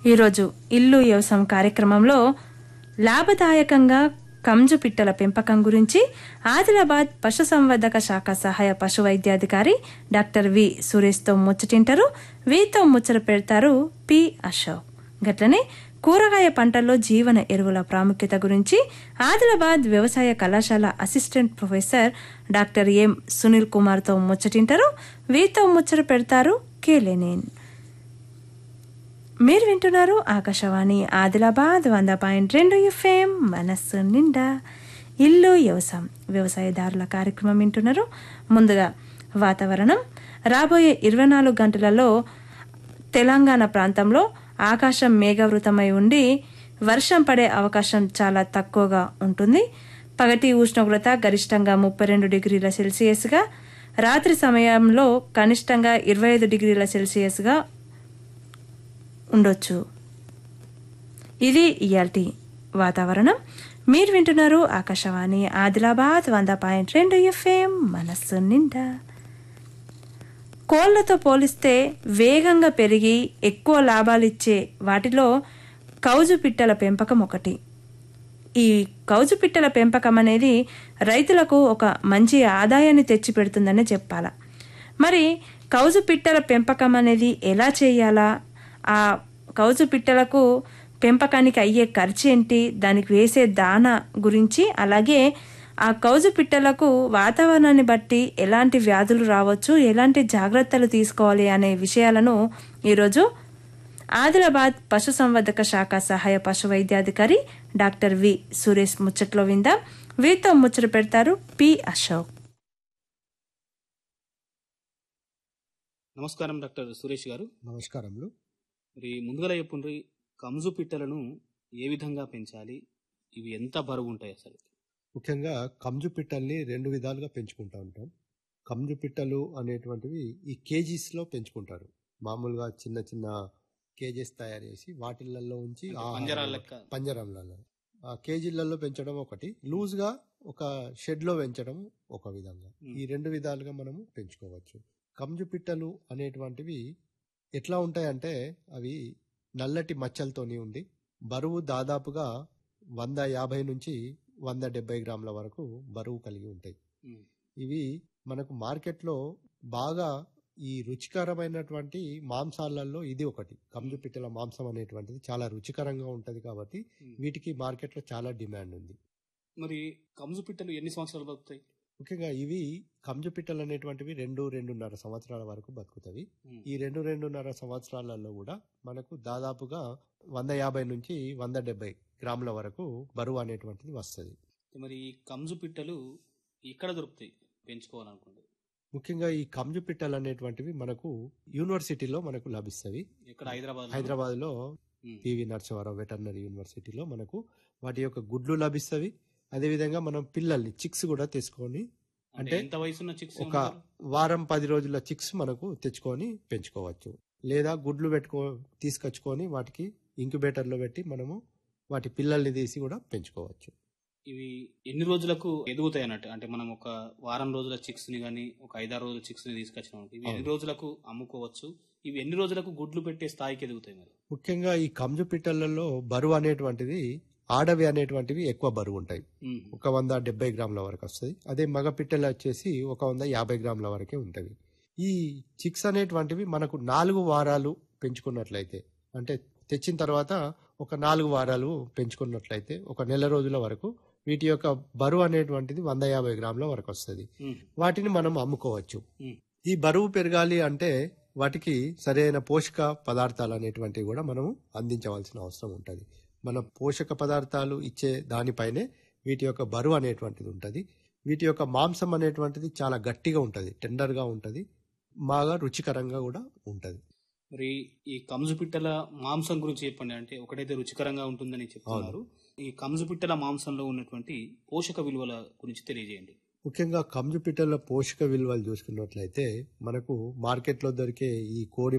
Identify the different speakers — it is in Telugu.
Speaker 1: ఈరోజు ఇల్లు వ్యవసాయం కార్యక్రమంలో లాభదాయకంగా కంజు పిట్టల పెంపకం గురించి ఆదిలాబాద్ పశుసంవర్ధక శాఖ సహాయ పశు వైద్యాధికారి డాక్టర్ వి సురేష్తో ముచ్చటింటారు వీతో ముచ్చట పెడతారు పి అశోక్ గట్లనే కూరగాయ పంటల్లో జీవన ఎరువుల ప్రాముఖ్యత గురించి ఆదిలాబాద్ వ్యవసాయ కళాశాల assistant professor doctor M Sunil కుమార్తో ముచ్చటింటారు వీతో ముచ్చట పెడతారు కేలేనేన్ మీరు వింటున్నారు ఆకాశవాణి ఆదిలాబాద్ వంద పాయింట్ రెండు ఎఫ్ఎం మనస్సు నిండా ఇల్లు వ్యవసాయం వ్యవసాయదారుల కార్యక్రమం వింటున్నారు ముందుగా వాతావరణం రాబోయే ఇరవై నాలుగు గంటలలో తెలంగాణ ప్రాంతంలో ఆకాశం మేఘవృతమై ఉండి వర్షం పడే అవకాశం చాలా తక్కువగా ఉంటుంది పగటి ఉష్ణోగ్రత గరిష్టంగా ముప్పై రెండు డిగ్రీల సెల్సియస్గా రాత్రి సమయంలో కనిష్టంగా ఇరవై ఐదు డిగ్రీల సెల్సియస్గా ఉండొచ్చు ఇది ఇయాల్టి వాతావరణం మీరు వింటున్నారు ఆకాశవాణి ఆదిలాబాద్ వంద పాయింట్ రెండు ఎఫ్ఎం మనస్సు నిండా కోళ్లతో పోలిస్తే వేగంగా పెరిగి ఎక్కువ లాభాలిచ్చే వాటిలో కౌజు పిట్టల పెంపకం ఒకటి ఈ కౌజు పిట్టల పెంపకం అనేది రైతులకు ఒక మంచి ఆదాయాన్ని తెచ్చిపెడుతుందనే చెప్పాల మరి కౌజు పిట్టల పెంపకం అనేది ఎలా చేయాలా ఆ కౌజు పిట్టలకు పెంపకానికి అయ్యే ఖర్చు ఏంటి దానికి వేసే దాన గురించి అలాగే ఆ కౌజు పిట్టలకు వాతావరణాన్ని బట్టి ఎలాంటి వ్యాధులు రావచ్చు ఎలాంటి జాగ్రత్తలు తీసుకోవాలి అనే విషయాలను ఈరోజు ఆదిలాబాద్ పశుసంవర్ధక శాఖ సహాయ పశు వైద్యాధికారి డాక్టర్ వి సురేష్ ముచ్చట్లో విందాం వీరితో ముచ్చట పెడతారు పి అశోక్
Speaker 2: నమస్కారం డాక్టర్ సురేష్ గారు
Speaker 3: నమస్కారములు
Speaker 2: మరి ముందుగా చెప్పుండ్రి కంజు పిట్టలను ఏ విధంగా పెంచాలి ఇవి ఎంత బరువు ఉంటాయి అసలు
Speaker 3: ముఖ్యంగా కంజు పిట్టల్ని రెండు విధాలుగా పెంచుకుంటూ ఉంటాం కంజు పిట్టలు అనేటువంటివి ఈ కేజీస్లో పెంచుకుంటారు మామూలుగా చిన్న చిన్న కేజెస్ తయారు చేసి వాటిలలో ఉంచి
Speaker 2: అంటే
Speaker 3: ఆహారం-
Speaker 2: పంజరాల లెక్క?
Speaker 3: పంజరంలలో ఆ కేజీలలో పెంచడం ఒకటి లూజ్గా ఒక షెడ్లో పెంచడం ఒక విధంగా
Speaker 2: మ్.
Speaker 3: ఈ రెండు విధాలుగా మనము పెంచుకోవచ్చు కంజు పిట్టలు అనేటువంటివి ఎట్లా ఉంటాయంటే అవి నల్లటి మచ్చలతోని ఉండి బరువు దాదాపుగా వంద యాభై నుంచి వంద డెబ్బై గ్రాముల వరకు బరువు కలిగి ఉంటాయి
Speaker 2: ఉమ్,
Speaker 3: ఇవి మనకు మార్కెట్లో బాగా ఈ రుచికరమైనటువంటి మాంసాలలో ఇది ఒకటి కంజు పిట్టల మాంసం అనేటువంటిది చాలా రుచికరంగా ఉంటది కాబట్టి
Speaker 2: ఉమ్.
Speaker 3: వీటికి మార్కెట్లో చాలా డిమాండ్ ఉంది
Speaker 2: మరి కంజు పిట్టలు ఎన్ని సంవత్సరాలు బతుకుతాయి
Speaker 3: ముఖ్యంగా ఇవి కంజు పిట్టలు అనేటువంటివి రెండు రెండున్నర సంవత్సరాల వరకు బతుకుతాయి
Speaker 2: ఉమ్,
Speaker 3: ఈ రెండు రెండున్నర సంవత్సరాలలో కూడా మనకు దాదాపుగా వంద యాభై నుంచి వంద డెబ్బై గ్రాముల వరకు బరువు అనేటువంటిది వస్తుంది
Speaker 2: మరి ఈ కంజు పిట్టలు ఎక్కడ దొరుకుతాయి పెంచుకోవాలనుకుంటే
Speaker 3: ముఖ్యంగా ఈ కంజు పిట్టలు అనేటువంటివి మనకు యూనివర్సిటీలో మనకు లభిస్తవి
Speaker 2: ఇక్కడ హైదరాబాద్
Speaker 3: హైదరాబాద్ లో పివి నరసింహారావు వెటర్నరీ యూనివర్సిటీలో మనకు వాటి యొక్క గుడ్లు లభిస్తవి అదేవిధంగా మనం పిల్లల్ని చిక్స్ కూడా తెచ్చుకొని
Speaker 2: అంటే
Speaker 3: అంటే
Speaker 2: ఎంత వయసున్న చిక్స్
Speaker 3: ఒక వారం పది రోజుల చిక్స్ మనకు తెచ్చుకొని పెంచుకోవచ్చు లేదా గుడ్లు పెట్టుకో తీసుకొచ్చుకొని వాటికి ఇంక్యుబేటర్ లో పెట్టి మనము వాటి పిల్లల్ని తీసి కూడా పెంచుకోవచ్చు
Speaker 2: ఇవి ఎన్ని రోజులకు ఎదుగుతాయి అన్నట్టు అంటే మనం ఒక వారం రోజుల చిక్స్ ని గానీ ఒక ఐదారు రోజుల చిక్స్ ని తీసుకొచ్చినాం ఇవి ఎన్ని
Speaker 3: అవును.
Speaker 2: రోజులకు అమ్ముకోవచ్చు ఇవి ఎన్ని రోజులకు గుడ్లు పెట్టే స్థాయికి ఎదుగుతాయి మరి
Speaker 3: ముఖ్యంగా ఈ కంజు పిట్టలలో బరువు అనేటువంటిది ఆడవి అనేటువంటివి ఎక్కువ బరువు ఉంటాయి
Speaker 2: ఉమ్,
Speaker 3: ఒక వంద డెబ్బై గ్రాముల వరకు వస్తుంది అదే మగ పిట్టలు వచ్చేసి ఒక వంద యాభై గ్రాముల వరకే ఉంటవి ఈ చిక్స్ అనేటువంటివి మనకు నాలుగు వారాలు పెంచుకున్నట్లయితే అంటే తెచ్చిన తర్వాత ఒక నాలుగు వారాలు పెంచుకున్నట్లయితే ఒక నెల రోజుల వరకు వీటి యొక్క బరువు అనేటువంటిది వంద యాభై గ్రాముల వరకు వస్తుంది
Speaker 2: ఉమ్,
Speaker 3: వాటిని మనం అమ్ముకోవచ్చు
Speaker 2: ఉమ్.
Speaker 3: ఈ బరువు పెరగాలి అంటే వాటికి సరైన పోషక పదార్థాలు అనేటువంటివి కూడా మనము అందించవలసిన అవసరం ఉంటుంది మన పోషక పదార్థాలు ఇచ్చే దానిపైనే వీటి యొక్క బరువు అనేటువంటిది ఉంటుంది వీటి యొక్క మాంసం అనేటువంటిది చాలా గట్టిగా ఉంటుంది టెండర్గా ఉంటుంది బాగా రుచికరంగా కూడా ఉంటుంది
Speaker 2: మరి ఈ కంజు పిట్టల మాంసం గురించి చెప్పండి అంటే ఒకటైతే రుచికరంగా ఉంటుందని చెప్తున్నారు ఈ కంజు పిట్టల మాంసంలో ఉన్నటువంటి పోషక విలువల గురించి తెలియజేయండి
Speaker 3: ముఖ్యంగా కంజు పిట్టల పోషక విలువలు చూసుకున్నట్లయితే మనకు మార్కెట్లో దొరికే ఈ కోడి